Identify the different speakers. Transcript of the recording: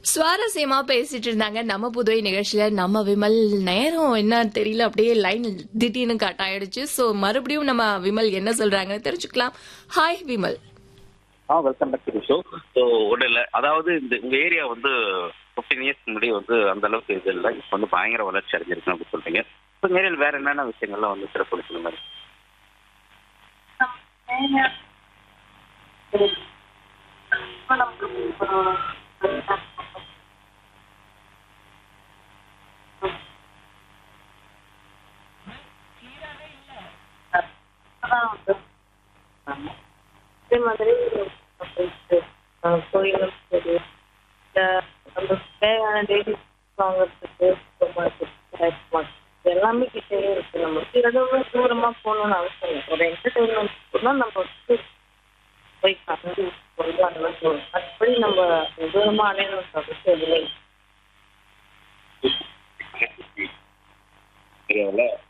Speaker 1: சுவாரஸ்யமா பேசிட்டு இருந்தாங்க நம்ம புதுவை நிகழ்ச்சியில நம்ம விமல் நேரம் என்ன தெரியல அப்படியே லைன் திடீர்னு கட் ஆயிடுச்சு சோ மறுபடியும் நம்ம விமல் என்ன சொல்றாங்கன்னு தெரிஞ்சுக்கலாம் ஹாய் விமல்
Speaker 2: ஆ welcome back to show so ஒன்றும் இல்லை அதாவது இந்த உங்கள் ஏரியா வந்து ஃபிஃப்டீன் இயர்ஸ் முன்னாடி வந்து அந்த அளவுக்கு இது இல்லை இப்போ வந்து பயங்கர வளர்ச்சி அடைஞ்சிருக்கு அப்படின்னு சொல்றீங்க இப்போ ஏரியாவில் வேற என்னென்ன விஷயங்கள்லாம் வந்து சிறப்பு சொல்லுங்க மாதிரி
Speaker 3: அதே மாதிரி அஹ், கோயிலும் சரி இந்த நம்ம தேவையான டெய்லி வாங்குறதுக்கு சூப்பர் மார்க்கெட் இது எல்லாமே கிட்டேயே இருக்கு நம்ம ரொம்ப தூரமா போகணும்னு அவசியம் இல்லை ஒரு என்டர்டைன்மெண்ட் கூட நம்ம வந்து போய் கலந்து வந்து அந்த மாதிரி போகணும் மற்றபடி நம்ம தூரமா அலையணும் அவசியம் இல்லை
Speaker 2: ஏரியாவில்